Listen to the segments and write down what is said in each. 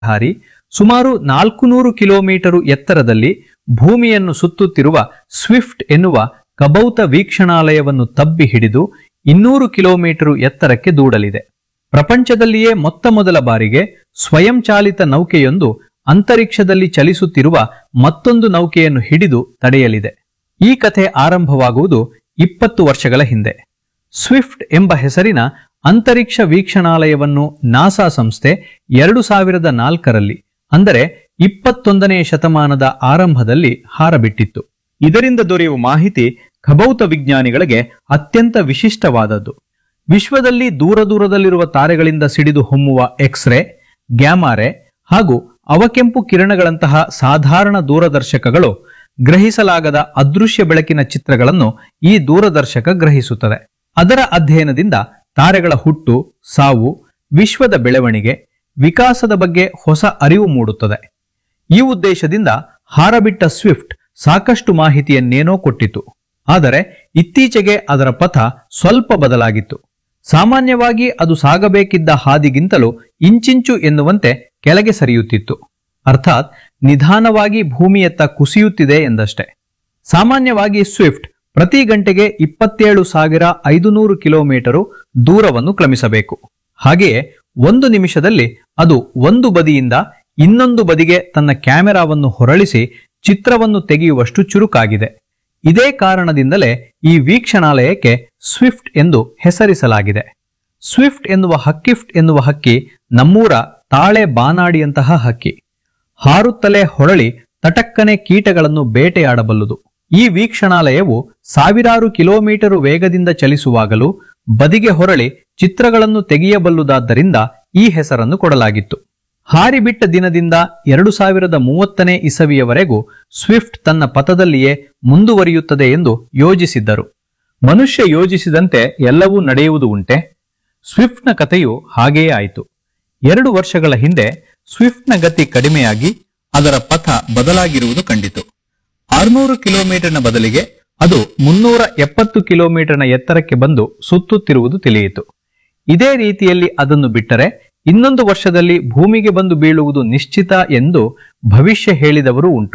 ಹಾರಿ ಸುಮಾರು ನಾಲ್ಕುನೂರು ಕಿಲೋಮೀಟರು ಎತ್ತರದಲ್ಲಿ ಭೂಮಿಯನ್ನು ಸುತ್ತುತ್ತಿರುವ ಸ್ವಿಫ್ಟ್ ಎನ್ನುವ ಕಬೌತ ವೀಕ್ಷಣಾಲಯವನ್ನು ತಬ್ಬಿ ಹಿಡಿದು ಇನ್ನೂರು ಕಿಲೋಮೀಟರು ಎತ್ತರಕ್ಕೆ ದೂಡಲಿದೆ ಪ್ರಪಂಚದಲ್ಲಿಯೇ ಮೊತ್ತ ಮೊದಲ ಬಾರಿಗೆ ಸ್ವಯಂಚಾಲಿತ ನೌಕೆಯೊಂದು ಅಂತರಿಕ್ಷದಲ್ಲಿ ಚಲಿಸುತ್ತಿರುವ ಮತ್ತೊಂದು ನೌಕೆಯನ್ನು ಹಿಡಿದು ತಡೆಯಲಿದೆ ಈ ಕಥೆ ಆರಂಭವಾಗುವುದು ಇಪ್ಪತ್ತು ವರ್ಷಗಳ ಹಿಂದೆ ಸ್ವಿಫ್ಟ್ ಎಂಬ ಹೆಸರಿನ ಅಂತರಿಕ್ಷ ವೀಕ್ಷಣಾಲಯವನ್ನು ನಾಸಾ ಸಂಸ್ಥೆ ಎರಡು ಸಾವಿರದ ನಾಲ್ಕರಲ್ಲಿ ಅಂದರೆ ಇಪ್ಪತ್ತೊಂದನೇ ಶತಮಾನದ ಆರಂಭದಲ್ಲಿ ಹಾರಬಿಟ್ಟಿತ್ತು ಇದರಿಂದ ದೊರೆಯುವ ಮಾಹಿತಿ ಖಭೌತ ವಿಜ್ಞಾನಿಗಳಿಗೆ ಅತ್ಯಂತ ವಿಶಿಷ್ಟವಾದದ್ದು ವಿಶ್ವದಲ್ಲಿ ದೂರ ದೂರದಲ್ಲಿರುವ ತಾರೆಗಳಿಂದ ಸಿಡಿದು ಹೊಮ್ಮುವ ಎಕ್ಸ್ರೇ ಗ್ಯಾಮಾರೆ ಹಾಗೂ ಅವಕೆಂಪು ಕಿರಣಗಳಂತಹ ಸಾಧಾರಣ ದೂರದರ್ಶಕಗಳು ಗ್ರಹಿಸಲಾಗದ ಅದೃಶ್ಯ ಬೆಳಕಿನ ಚಿತ್ರಗಳನ್ನು ಈ ದೂರದರ್ಶಕ ಗ್ರಹಿಸುತ್ತದೆ ಅದರ ಅಧ್ಯಯನದಿಂದ ತಾರೆಗಳ ಹುಟ್ಟು ಸಾವು ವಿಶ್ವದ ಬೆಳವಣಿಗೆ ವಿಕಾಸದ ಬಗ್ಗೆ ಹೊಸ ಅರಿವು ಮೂಡುತ್ತದೆ ಈ ಉದ್ದೇಶದಿಂದ ಹಾರಬಿಟ್ಟ ಸ್ವಿಫ್ಟ್ ಸಾಕಷ್ಟು ಮಾಹಿತಿಯನ್ನೇನೋ ಕೊಟ್ಟಿತು ಆದರೆ ಇತ್ತೀಚೆಗೆ ಅದರ ಪಥ ಸ್ವಲ್ಪ ಬದಲಾಗಿತ್ತು ಸಾಮಾನ್ಯವಾಗಿ ಅದು ಸಾಗಬೇಕಿದ್ದ ಹಾದಿಗಿಂತಲೂ ಇಂಚಿಂಚು ಎನ್ನುವಂತೆ ಕೆಳಗೆ ಸರಿಯುತ್ತಿತ್ತು ಅರ್ಥಾತ್ ನಿಧಾನವಾಗಿ ಭೂಮಿಯತ್ತ ಕುಸಿಯುತ್ತಿದೆ ಎಂದಷ್ಟೇ ಸಾಮಾನ್ಯವಾಗಿ ಸ್ವಿಫ್ಟ್ ಪ್ರತಿ ಗಂಟೆಗೆ ಇಪ್ಪತ್ತೇಳು ಸಾವಿರ ಐದುನೂರು ಕಿಲೋಮೀಟರು ದೂರವನ್ನು ಕ್ರಮಿಸಬೇಕು ಹಾಗೆಯೇ ಒಂದು ನಿಮಿಷದಲ್ಲಿ ಅದು ಒಂದು ಬದಿಯಿಂದ ಇನ್ನೊಂದು ಬದಿಗೆ ತನ್ನ ಕ್ಯಾಮೆರಾವನ್ನು ಹೊರಳಿಸಿ ಚಿತ್ರವನ್ನು ತೆಗೆಯುವಷ್ಟು ಚುರುಕಾಗಿದೆ ಇದೇ ಕಾರಣದಿಂದಲೇ ಈ ವೀಕ್ಷಣಾಲಯಕ್ಕೆ ಸ್ವಿಫ್ಟ್ ಎಂದು ಹೆಸರಿಸಲಾಗಿದೆ ಸ್ವಿಫ್ಟ್ ಎನ್ನುವ ಹಕ್ಕಿಫ್ಟ್ ಎನ್ನುವ ಹಕ್ಕಿ ನಮ್ಮೂರ ತಾಳೆ ಬಾನಾಡಿಯಂತಹ ಹಕ್ಕಿ ಹಾರುತ್ತಲೇ ಹೊರಳಿ ತಟಕ್ಕನೆ ಕೀಟಗಳನ್ನು ಬೇಟೆಯಾಡಬಲ್ಲುದು ಈ ವೀಕ್ಷಣಾಲಯವು ಸಾವಿರಾರು ಕಿಲೋಮೀಟರು ವೇಗದಿಂದ ಚಲಿಸುವಾಗಲೂ ಬದಿಗೆ ಹೊರಳಿ ಚಿತ್ರಗಳನ್ನು ತೆಗೆಯಬಲ್ಲುದಾದ್ದರಿಂದ ಈ ಹೆಸರನ್ನು ಕೊಡಲಾಗಿತ್ತು ಹಾರಿಬಿಟ್ಟ ದಿನದಿಂದ ಎರಡು ಸಾವಿರದ ಮೂವತ್ತನೇ ಇಸವಿಯವರೆಗೂ ಸ್ವಿಫ್ಟ್ ತನ್ನ ಪಥದಲ್ಲಿಯೇ ಮುಂದುವರಿಯುತ್ತದೆ ಎಂದು ಯೋಜಿಸಿದ್ದರು ಮನುಷ್ಯ ಯೋಜಿಸಿದಂತೆ ಎಲ್ಲವೂ ನಡೆಯುವುದು ಉಂಟೆ ಸ್ವಿಫ್ಟ್ನ ಕಥೆಯು ಹಾಗೆಯೇ ಆಯಿತು ಎರಡು ವರ್ಷಗಳ ಹಿಂದೆ ಸ್ವಿಫ್ಟ್ನ ಗತಿ ಕಡಿಮೆಯಾಗಿ ಅದರ ಪಥ ಬದಲಾಗಿರುವುದು ಕಂಡಿತು ಆರುನೂರು ಕಿಲೋಮೀಟರ್ನ ಬದಲಿಗೆ ಅದು ಮುನ್ನೂರ ಎಪ್ಪತ್ತು ಕಿಲೋಮೀಟರ್ನ ಎತ್ತರಕ್ಕೆ ಬಂದು ಸುತ್ತುತ್ತಿರುವುದು ತಿಳಿಯಿತು ಇದೇ ರೀತಿಯಲ್ಲಿ ಅದನ್ನು ಬಿಟ್ಟರೆ ಇನ್ನೊಂದು ವರ್ಷದಲ್ಲಿ ಭೂಮಿಗೆ ಬಂದು ಬೀಳುವುದು ನಿಶ್ಚಿತ ಎಂದು ಭವಿಷ್ಯ ಹೇಳಿದವರು ಉಂಟು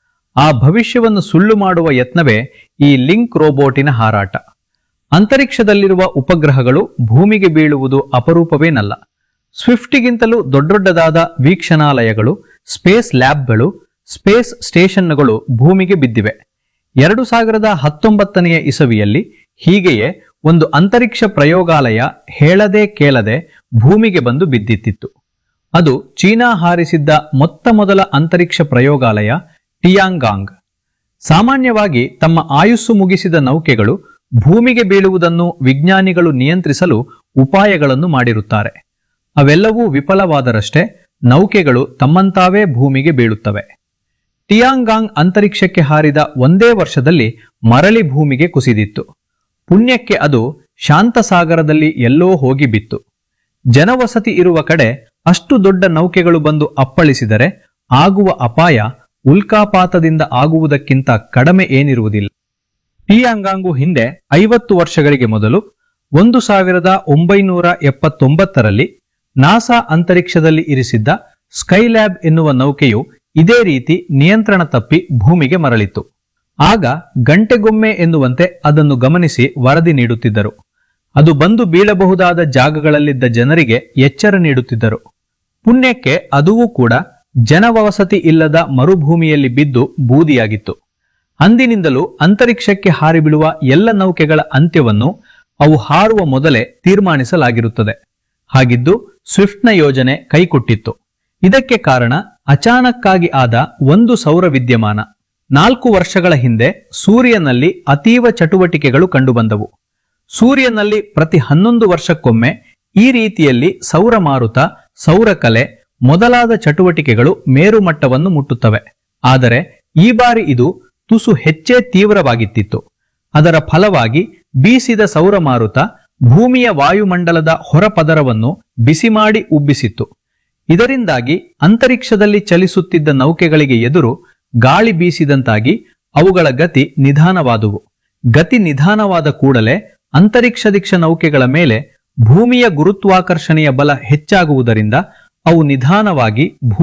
ಆ ಭವಿಷ್ಯವನ್ನು ಸುಳ್ಳು ಮಾಡುವ ಯತ್ನವೇ ಈ ಲಿಂಕ್ ರೋಬೋಟಿನ ಹಾರಾಟ ಅಂತರಿಕ್ಷದಲ್ಲಿರುವ ಉಪಗ್ರಹಗಳು ಭೂಮಿಗೆ ಬೀಳುವುದು ಅಪರೂಪವೇನಲ್ಲ ಸ್ವಿಫ್ಟಿಗಿಂತಲೂ ದೊಡ್ಡದೊಡ್ಡದಾದ ವೀಕ್ಷಣಾಲಯಗಳು ಸ್ಪೇಸ್ ಲ್ಯಾಬ್ಗಳು ಸ್ಪೇಸ್ ಸ್ಟೇಷನ್ಗಳು ಭೂಮಿಗೆ ಬಿದ್ದಿವೆ ಎರಡು ಸಾವಿರದ ಹತ್ತೊಂಬತ್ತನೆಯ ಇಸವಿಯಲ್ಲಿ ಹೀಗೆಯೇ ಒಂದು ಅಂತರಿಕ್ಷ ಪ್ರಯೋಗಾಲಯ ಹೇಳದೆ ಕೇಳದೆ ಭೂಮಿಗೆ ಬಂದು ಬಿದ್ದಿತ್ತಿತ್ತು ಅದು ಚೀನಾ ಹಾರಿಸಿದ್ದ ಮೊತ್ತ ಮೊದಲ ಅಂತರಿಕ್ಷ ಪ್ರಯೋಗಾಲಯ ಟಿಯಾಂಗಾಂಗ್ ಸಾಮಾನ್ಯವಾಗಿ ತಮ್ಮ ಆಯುಸ್ಸು ಮುಗಿಸಿದ ನೌಕೆಗಳು ಭೂಮಿಗೆ ಬೀಳುವುದನ್ನು ವಿಜ್ಞಾನಿಗಳು ನಿಯಂತ್ರಿಸಲು ಉಪಾಯಗಳನ್ನು ಮಾಡಿರುತ್ತಾರೆ ಅವೆಲ್ಲವೂ ವಿಫಲವಾದರಷ್ಟೇ ನೌಕೆಗಳು ತಮ್ಮಂತಾವೇ ಭೂಮಿಗೆ ಬೀಳುತ್ತವೆ ಟಿಯಾಂಗಾಂಗ್ ಅಂತರಿಕ್ಷಕ್ಕೆ ಹಾರಿದ ಒಂದೇ ವರ್ಷದಲ್ಲಿ ಮರಳಿ ಭೂಮಿಗೆ ಕುಸಿದಿತ್ತು ಪುಣ್ಯಕ್ಕೆ ಅದು ಶಾಂತಸಾಗರದಲ್ಲಿ ಎಲ್ಲೋ ಹೋಗಿ ಬಿತ್ತು ಜನವಸತಿ ಇರುವ ಕಡೆ ಅಷ್ಟು ದೊಡ್ಡ ನೌಕೆಗಳು ಬಂದು ಅಪ್ಪಳಿಸಿದರೆ ಆಗುವ ಅಪಾಯ ಉಲ್ಕಾಪಾತದಿಂದ ಆಗುವುದಕ್ಕಿಂತ ಕಡಿಮೆ ಏನಿರುವುದಿಲ್ಲ ಟಿಯಾಂಗಾಂಗು ಹಿಂದೆ ಐವತ್ತು ವರ್ಷಗಳಿಗೆ ಮೊದಲು ಒಂದು ಸಾವಿರದ ಒಂಬೈನೂರ ಎಪ್ಪತ್ತೊಂಬತ್ತರಲ್ಲಿ ನಾಸಾ ಅಂತರಿಕ್ಷದಲ್ಲಿ ಇರಿಸಿದ್ದ ಸ್ಕೈಲ್ಯಾಬ್ ಎನ್ನುವ ನೌಕೆಯು ಇದೇ ರೀತಿ ನಿಯಂತ್ರಣ ತಪ್ಪಿ ಭೂಮಿಗೆ ಮರಳಿತು ಆಗ ಗಂಟೆಗೊಮ್ಮೆ ಎನ್ನುವಂತೆ ಅದನ್ನು ಗಮನಿಸಿ ವರದಿ ನೀಡುತ್ತಿದ್ದರು ಅದು ಬಂದು ಬೀಳಬಹುದಾದ ಜಾಗಗಳಲ್ಲಿದ್ದ ಜನರಿಗೆ ಎಚ್ಚರ ನೀಡುತ್ತಿದ್ದರು ಪುಣ್ಯಕ್ಕೆ ಅದೂ ಕೂಡ ಜನವಸತಿ ಇಲ್ಲದ ಮರುಭೂಮಿಯಲ್ಲಿ ಬಿದ್ದು ಬೂದಿಯಾಗಿತ್ತು ಅಂದಿನಿಂದಲೂ ಅಂತರಿಕ್ಷಕ್ಕೆ ಹಾರಿಬೀಳುವ ಎಲ್ಲ ನೌಕೆಗಳ ಅಂತ್ಯವನ್ನು ಅವು ಹಾರುವ ಮೊದಲೇ ತೀರ್ಮಾನಿಸಲಾಗಿರುತ್ತದೆ ಹಾಗಿದ್ದು ಸ್ವಿಫ್ಟ್ನ ಯೋಜನೆ ಕೈಕೊಟ್ಟಿತ್ತು ಇದಕ್ಕೆ ಕಾರಣ ಅಚಾನಕ್ಕಾಗಿ ಆದ ಒಂದು ಸೌರ ವಿದ್ಯಮಾನ ನಾಲ್ಕು ವರ್ಷಗಳ ಹಿಂದೆ ಸೂರ್ಯನಲ್ಲಿ ಅತೀವ ಚಟುವಟಿಕೆಗಳು ಕಂಡುಬಂದವು ಸೂರ್ಯನಲ್ಲಿ ಪ್ರತಿ ಹನ್ನೊಂದು ವರ್ಷಕ್ಕೊಮ್ಮೆ ಈ ರೀತಿಯಲ್ಲಿ ಸೌರ ಮಾರುತ ಸೌರಕಲೆ ಮೊದಲಾದ ಚಟುವಟಿಕೆಗಳು ಮೇರುಮಟ್ಟವನ್ನು ಮುಟ್ಟುತ್ತವೆ ಆದರೆ ಈ ಬಾರಿ ಇದು ತುಸು ಹೆಚ್ಚೇ ತೀವ್ರವಾಗಿತ್ತಿತ್ತು ಅದರ ಫಲವಾಗಿ ಬೀಸಿದ ಸೌರ ಮಾರುತ ಭೂಮಿಯ ವಾಯುಮಂಡಲದ ಹೊರಪದರವನ್ನು ಬಿಸಿ ಮಾಡಿ ಉಬ್ಬಿಸಿತ್ತು ಇದರಿಂದಾಗಿ ಅಂತರಿಕ್ಷದಲ್ಲಿ ಚಲಿಸುತ್ತಿದ್ದ ನೌಕೆಗಳಿಗೆ ಎದುರು ಗಾಳಿ ಬೀಸಿದಂತಾಗಿ ಅವುಗಳ ಗತಿ ನಿಧಾನವಾದುವು ಗತಿ ನಿಧಾನವಾದ ಕೂಡಲೇ ಅಂತರಿಕ್ಷದಿಕ್ಷ ನೌಕೆಗಳ ಮೇಲೆ ಭೂಮಿಯ ಗುರುತ್ವಾಕರ್ಷಣೆಯ ಬಲ ಹೆಚ್ಚಾಗುವುದರಿಂದ ಅವು ನಿಧಾನವಾಗಿ ಭೂ